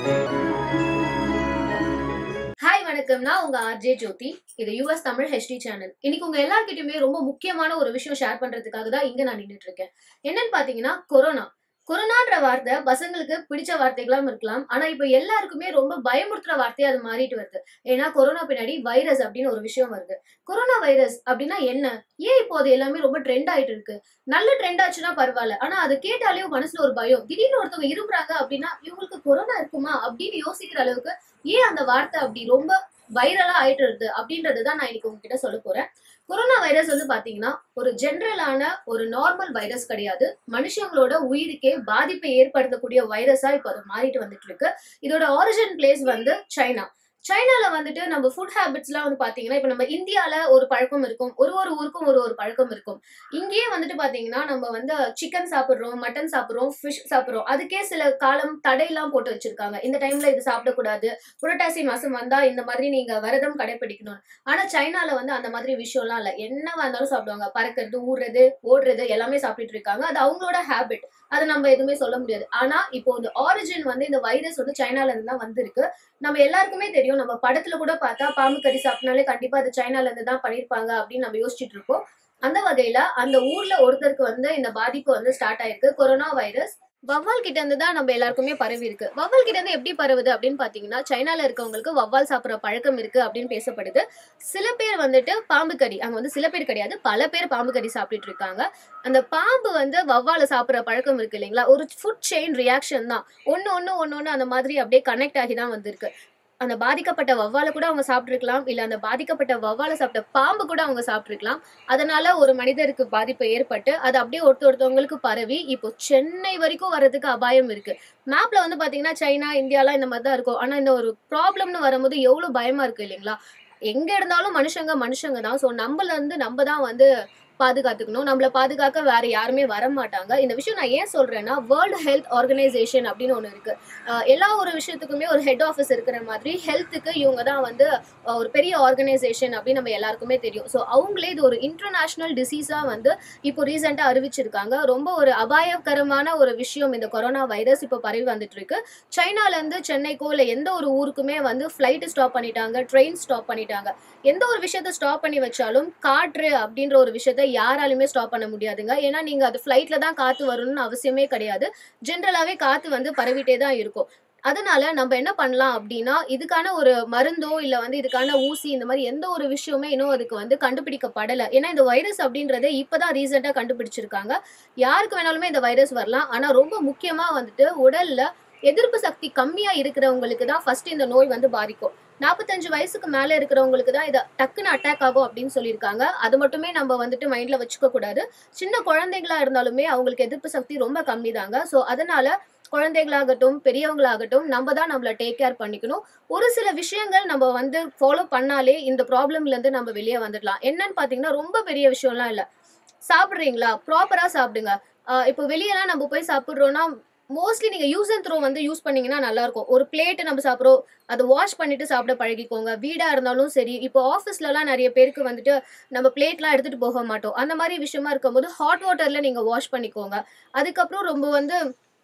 hi வணக்கம் நான் உங்க ஆர்ஜே ஜோதி இது யூஎஸ் தமிழ் ஹெச்டி சேனல் இன்னைக்கு உங்க எல்லார்கிட்டயுமே ரொம்ப முக்கியமான ஒரு விஷயம் ஷேர் பண்றதுக்காக தான் இங்க நான் நின்றுட்டு இருக்கேன் என்னன்னு பாத்தீங்கன்னா கொரோனா கொரோனான்ற வார்த்தை பசங்களுக்கு பிடிச்ச வார்த்தைகளாம் இருக்கலாம் ஆனா இப்ப எல்லாருக்குமே ரொம்ப பயமுறுத்துற வார்த்தையா அது மாறிட்டு வருது ஏன்னா கொரோனா பின்னாடி வைரஸ் அப்படின்னு ஒரு விஷயம் வருது கொரோனா வைரஸ் அப்படின்னா என்ன ஏன் இப்போ அது எல்லாமே ரொம்ப ட்ரெண்ட் ஆயிட்டு இருக்கு நல்ல ட்ரெண்ட் ஆச்சுன்னா பரவாயில்ல ஆனா அது கேட்டாலே மனசுல ஒரு பயம் திடீர்னு ஒருத்தவங்க இருப்புறாங்க அப்படின்னா இவங்களுக்கு கொரோனா இருக்குமா அப்படின்னு யோசிக்கிற அளவுக்கு ஏன் அந்த வார்த்தை அப்படி ரொம்ப வைரலா ஆயிட்டு இருக்கு அப்படின்றது தான் நான் இன்னைக்கு உங்ககிட்ட சொல்ல போறேன் கொரோனா வைரஸ் வந்து பாத்தீங்கன்னா ஒரு ஜென்ரலான ஒரு நார்மல் வைரஸ் கிடையாது மனுஷங்களோட உயிருக்கே பாதிப்பை ஏற்படுத்தக்கூடிய வைரஸா இப்போ அது மாறிட்டு வந்துட்டு இருக்கு இதோட ஆரிஜின் பிளேஸ் வந்து சைனா சைனால வந்துட்டு நம்ம ஃபுட் ஹேபிட்ஸ்லாம் வந்து பாத்தீங்கன்னா இப்போ நம்ம இந்தியால ஒரு பழக்கம் இருக்கும் ஒரு ஒரு ஊருக்கும் ஒரு ஒரு பழக்கம் இருக்கும் இங்கேயே வந்துட்டு பாத்தீங்கன்னா நம்ம வந்து சிக்கன் சாப்பிடுறோம் மட்டன் சாப்பிடுறோம் ஃபிஷ் சாப்பிடுறோம் அதுக்கே சில காலம் தடையெல்லாம் போட்டு வச்சிருக்காங்க இந்த டைம்ல இது சாப்பிடக்கூடாது புரட்டாசி மாசம் வந்தா இந்த மாதிரி நீங்க விரதம் கடைபிடிக்கணும் ஆனா சைனால வந்து அந்த மாதிரி விஷயம்லாம் இல்ல என்னவா இருந்தாலும் சாப்பிடுவாங்க பறக்கிறது ஊடுறது ஓடுறது எல்லாமே சாப்பிட்டுட்டு இருக்காங்க அது அவங்களோட ஹேபிட் அதை நம்ம எதுவுமே சொல்ல முடியாது ஆனா இப்போ இந்த ஆரிஜின் வந்து இந்த வைரஸ் வந்து சைனால இருந்து தான் வந்திருக்கு நம்ம எல்லாருக்குமே தெரியும் நம்ம படத்துல கூட பார்த்தா பாம்பு கறி சாப்பிட்டனாலே கண்டிப்பா அது சைனால இருந்து தான் பண்ணிருப்பாங்க அப்படின்னு நம்ம யோசிச்சுட்டு இருப்போம் அந்த வகையில அந்த ஊர்ல ஒருத்தருக்கு வந்து இந்த பாதிப்பு வந்து ஸ்டார்ட் ஆயிருக்கு கொரோனா வைரஸ் வவ்வால் கிட்ட இருந்து தான் நம்ம எல்லாருக்குமே பரவி இருக்கு வவ்வால் கிட்ட இருந்து எப்படி பரவுது அப்படின்னு பாத்தீங்கன்னா சைனால இருக்கவங்களுக்கு வவ்வால் சாப்பிடுற பழக்கம் இருக்கு அப்படின்னு பேசப்படுது சில பேர் வந்துட்டு பாம்பு கறி அங்க வந்து சில பேர் கிடையாது பல பேர் பாம்பு கறி சாப்பிட்டுட்டு இருக்காங்க அந்த பாம்பு வந்து வவ்வால சாப்பிடுற பழக்கம் இருக்கு இல்லைங்களா ஒரு ஃபுட் செயின் ரியாக்ஷன் தான் ஒன்னு ஒன்னு ஒன்னு ஒன்னு அந்த மாதிரி அப்படியே கனெக்ட் ஆகி தான் வந்திருக்கு அந்த பாதிக்கப்பட்ட வவ்வால கூட அவங்க சாப்பிட்டுருக்கலாம் இல்ல அந்த பாதிக்கப்பட்ட வவ்வால சாப்பிட்ட பாம்பு கூட அவங்க சாப்பிட்டுருக்கலாம் அதனால ஒரு மனிதருக்கு பாதிப்பு ஏற்பட்டு அது அப்படியே ஒருத்த ஒருத்தவங்களுக்கு பரவி இப்போ சென்னை வரைக்கும் வர்றதுக்கு அபாயம் இருக்கு மேப்ல வந்து பாத்தீங்கன்னா சைனா இந்தியாலாம் இந்த மாதிரி தான் இருக்கும் ஆனா இந்த ஒரு ப்ராப்ளம்னு வரும்போது எவ்வளவு பயமா இருக்கு இல்லைங்களா எங்க இருந்தாலும் மனுஷங்க மனுஷங்க தான் ஸோ நம்மள இருந்து நம்ம தான் வந்து பாதுகாத்துக்கணும் நம்மள பாதுகாக்க வேற யாருமே வர மாட்டாங்க இந்த விஷயம் நான் ஏன் சொல்றேன்னா வேர்ல்டு ஹெல்த் ஆர்கனைசேஷன் அப்படின்னு ஒன்று இருக்கு அஹ் எல்லா ஒரு விஷயத்துக்குமே ஒரு ஹெட் ஆஃபீஸ் இருக்கிற மாதிரி ஹெல்த்துக்கு இவங்க தான் வந்து அஹ் ஒரு பெரிய ஆர்கனைசேஷன் அப்படின்னு நம்ம எல்லாருக்குமே தெரியும் ஸோ அவங்களே இது ஒரு இன்டர்நேஷனல் டிசீஸா வந்து இப்போ ரீசெண்டாக அறிவிச்சிருக்காங்க ரொம்ப ஒரு அபாயகரமான ஒரு விஷயம் இந்த கொரோனா வைரஸ் இப்போ பரவி வந்துட்டு இருக்கு சைனால இருந்து சென்னைக்கோ இல்லை எந்த ஒரு ஊருக்குமே வந்து ஃப்ளைட் ஸ்டாப் பண்ணிட்டாங்க ட்ரெயின் ஸ்டாப் பண்ணிட்டாங்க எந்த ஒரு விஷயத்த ஸ்டாப் பண்ணி வச்சாலும் காற்று அப்படின்ற ஒரு விஷயத்த யாராலுமே ஸ்டாப் பண்ண முடியாதுங்க ஏன்னா நீங்க அது ஃப்ளைட்ல தான் காத்து வரணும்னு அவசியமே கிடையாது ஜென்ரலாவே காத்து வந்து பரவிட்டே தான் இருக்கும் அதனால நம்ம என்ன பண்ணலாம் அப்படின்னா இதுக்கான ஒரு மருந்தோ இல்ல வந்து இதுக்கான ஊசி இந்த மாதிரி எந்த ஒரு விஷயமே இன்னும் அதுக்கு வந்து கண்டுபிடிக்கப்படல ஏன்னா இந்த வைரஸ் அப்படின்றத இப்பதான் ரீசெண்டா கண்டுபிடிச்சிருக்காங்க யாருக்கு வேணாலுமே இந்த வைரஸ் வரலாம் ஆனா ரொம்ப முக்கியமா வந்துட்டு உடல்ல எதிர்ப்பு சக்தி கம்மியா இருக்கிறவங்களுக்கு தான் ஃபர்ஸ்ட் இந்த நோய் வந்து பாதிக்கும் நாற்பத்தஞ்சு வயசுக்கு மேல இருக்கிறவங்களுக்கு தான் இதை டக்குன்னு அட்டாக் ஆகும் அப்படின்னு சொல்லியிருக்காங்க அது மட்டுமே நம்ம வந்துட்டு மைண்ட்ல வச்சுக்க கூடாது சின்ன குழந்தைங்களா இருந்தாலுமே அவங்களுக்கு எதிர்ப்பு சக்தி ரொம்ப கம்மி தாங்க ஸோ அதனால குழந்தைகளாகட்டும் பெரியவங்களாகட்டும் நம்ம தான் நம்மள டேக் கேர் பண்ணிக்கணும் ஒரு சில விஷயங்கள் நம்ம வந்து ஃபாலோ பண்ணாலே இந்த ப்ராப்ளம்ல இருந்து நம்ம வெளியே வந்துடலாம் என்னன்னு பாத்தீங்கன்னா ரொம்ப பெரிய விஷயம்லாம் இல்ல சாப்பிடுறீங்களா ப்ராப்பரா சாப்பிடுங்க ஆஹ் இப்போ வெளியெல்லாம் நம்ம போய் சாப்பிடுறோம்னா மோஸ்ட்லி நீங்க யூஸ் அண்ட் த்ரோ வந்து யூஸ் பண்ணீங்கன்னா நல்லா இருக்கும் ஒரு பிளேட் நம்ம சாப்பிட்றோம் அதை வாஷ் பண்ணிட்டு சாப்பிட பழகிக்கோங்க வீடா இருந்தாலும் சரி இப்போ ஆஃபீஸ்லலாம் நிறைய பேருக்கு வந்துட்டு நம்ம பிளேட்லாம் எடுத்துட்டு போக மாட்டோம் அந்த மாதிரி விஷயமா இருக்கும்போது ஹாட் வாட்டர்ல நீங்க வாஷ் பண்ணிக்கோங்க அதுக்கப்புறம் ரொம்ப வந்து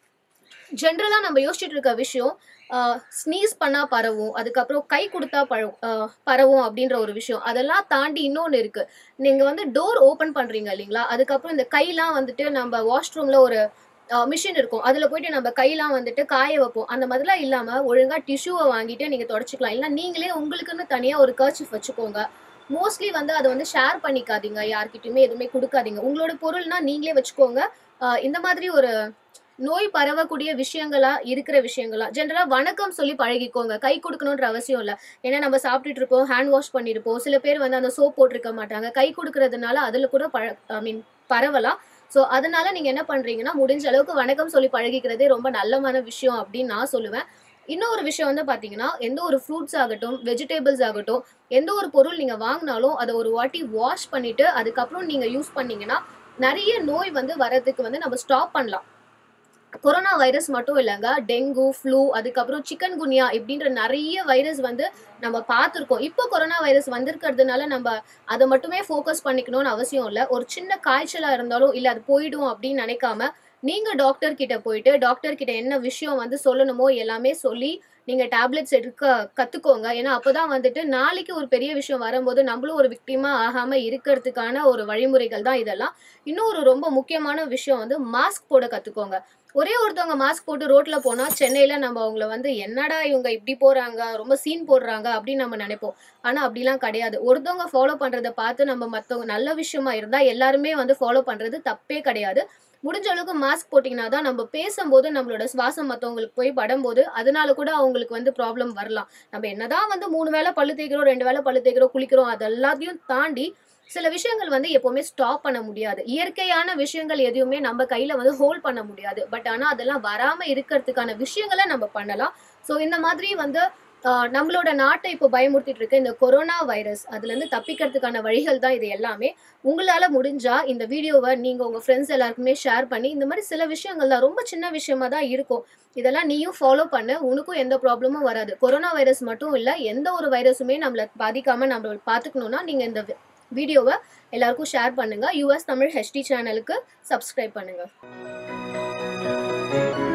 ஜென்ரலாக நம்ம யோசிச்சுட்டு இருக்க விஷயம் ஸ்னீஸ் பண்ணா பரவும் அதுக்கப்புறம் கை கொடுத்தா பழம் ஆஹ் பரவும் அப்படின்ற ஒரு விஷயம் அதெல்லாம் தாண்டி இன்னொன்று இருக்கு நீங்க வந்து டோர் ஓப்பன் பண்றீங்க இல்லைங்களா அதுக்கப்புறம் இந்த கையெல்லாம் வந்துட்டு நம்ம வாஷ்ரூம்ல ஒரு மிஷின் இருக்கும் அதுல போயிட்டு நம்ம கையெல்லாம் வந்துட்டு காய வைப்போம் அந்த மாதிரிலாம் இல்லாம ஒழுங்கா டிஷ்யூவை வாங்கிட்டு நீங்க தொடச்சிக்கலாம் இல்லைன்னா நீங்களே உங்களுக்குன்னு தனியா ஒரு கர்ச்சிஃப் வச்சுக்கோங்க மோஸ்ட்லி வந்து அதை வந்து ஷேர் பண்ணிக்காதீங்க யார்கிட்டயுமே எதுவுமே கொடுக்காதீங்க உங்களோட பொருள்னா நீங்களே வச்சுக்கோங்க ஆஹ் இந்த மாதிரி ஒரு நோய் பரவக்கூடிய விஷயங்களா இருக்கிற விஷயங்களா ஜென்ரலா வணக்கம் சொல்லி பழகிக்கோங்க கை கொடுக்கணுன்ற அவசியம் இல்லை ஏன்னா நம்ம சாப்பிட்டுட்டு இருப்போம் ஹேண்ட் வாஷ் பண்ணிருப்போம் சில பேர் வந்து அந்த சோப் போட்டிருக்க மாட்டாங்க கை கொடுக்கறதுனால அதுல கூட பழ ஐ மீன் பரவலாம் ஸோ அதனால நீங்க என்ன பண்றீங்கன்னா முடிஞ்ச அளவுக்கு வணக்கம் சொல்லி பழகிக்கிறதே ரொம்ப நல்லமான விஷயம் அப்படின்னு நான் சொல்லுவேன் இன்னொரு விஷயம் வந்து பாத்தீங்கன்னா எந்த ஒரு ஃப்ரூட்ஸ் ஆகட்டும் வெஜிடபிள்ஸ் ஆகட்டும் எந்த ஒரு பொருள் நீங்க வாங்கினாலும் அதை ஒரு வாட்டி வாஷ் பண்ணிட்டு அதுக்கப்புறம் நீங்க யூஸ் பண்ணீங்கன்னா நிறைய நோய் வந்து வரதுக்கு வந்து நம்ம ஸ்டாப் பண்ணலாம் கொரோனா வைரஸ் மட்டும் இல்லைங்க டெங்கு ஃப்ளூ அதுக்கப்புறம் சிக்கன் குனியா இப்படின்ற நிறைய வைரஸ் வந்து நம்ம பார்த்துருக்கோம் இப்போ கொரோனா வைரஸ் வந்திருக்கிறதுனால நம்ம அதை மட்டுமே ஃபோக்கஸ் பண்ணிக்கணும்னு அவசியம் இல்லை ஒரு சின்ன காய்ச்சலாக இருந்தாலும் இல்லை அது போயிடும் அப்படின்னு நினைக்காம நீங்க டாக்டர் கிட்ட போயிட்டு டாக்டர் கிட்ட என்ன விஷயம் வந்து சொல்லணுமோ எல்லாமே சொல்லி நீங்க டேப்லெட்ஸ் எடுக்க கத்துக்கோங்க ஏன்னா அப்பதான் வந்துட்டு நாளைக்கு ஒரு பெரிய விஷயம் வரும்போது நம்மளும் ஒரு விக்டிமா ஆகாம இருக்கிறதுக்கான ஒரு வழிமுறைகள் தான் இதெல்லாம் இன்னொரு ரொம்ப முக்கியமான விஷயம் வந்து மாஸ்க் போட கத்துக்கோங்க ஒரே ஒருத்தவங்க மாஸ்க் போட்டு ரோட்ல போனா சென்னையில நம்ம அவங்கள வந்து என்னடா இவங்க இப்படி போறாங்க ரொம்ப சீன் போடுறாங்க அப்படின்னு நம்ம நினைப்போம் ஆனா அப்படிலாம் கிடையாது ஒருத்தவங்க ஃபாலோ பண்றதை பார்த்து நம்ம மத்தவங்க நல்ல விஷயமா இருந்தா எல்லாருமே வந்து ஃபாலோ பண்றது தப்பே கிடையாது முடிஞ்ச அளவுக்கு மாஸ்க் போட்டிங்கன்னா தான் நம்ம பேசும்போது நம்மளோட சுவாசம் மற்றவங்களுக்கு போய் படும்போது அதனால கூட அவங்களுக்கு வந்து ப்ராப்ளம் வரலாம் நம்ம என்னதான் வந்து மூணு வேளை பல்லு தேய்க்கிறோம் ரெண்டு வேளை பல்லு தேய்க்கிறோம் குளிக்கிறோம் அது எல்லாத்தையும் தாண்டி சில விஷயங்கள் வந்து எப்பவுமே ஸ்டாப் பண்ண முடியாது இயற்கையான விஷயங்கள் எதையுமே நம்ம கையில வந்து ஹோல்ட் பண்ண முடியாது பட் ஆனா அதெல்லாம் வராம இருக்கிறதுக்கான விஷயங்களை நம்ம பண்ணலாம் ஸோ இந்த மாதிரி வந்து ஆஹ், நம்மளோட நாட்டை இப்போ பயமுறுத்திட்டு இருக்க இந்த கொரோனா வைரஸ் அதுல இருந்து தப்பிக்கிறதுக்கான வழிகள் தான் இது எல்லாமே உங்களால முடிஞ்சா இந்த வீடியோவை நீங்க உங்க ஃப்ரெண்ட்ஸ் எல்லாருக்குமே ஷேர் பண்ணி இந்த மாதிரி சில விஷயங்கள் தான் ரொம்ப சின்ன விஷயமா தான் இருக்கும் இதெல்லாம் நீயும் ஃபாலோ பண்ணு உனக்கும் எந்த ப்ராப்ளமும் வராது கொரோனா வைரஸ் மட்டும் இல்ல எந்த ஒரு வைரஸுமே நம்மள பாதிக்காம நம்ம பார்த்துக்கணும்னா நீங்க இந்த வி- வீடியோவை எல்லாருக்கும் ஷேர் பண்ணுங்க யூஎஸ் தமிழ் ஹெச்டி சேனலுக்கு சப்ஸ்கிரைப் பண்ணுங்க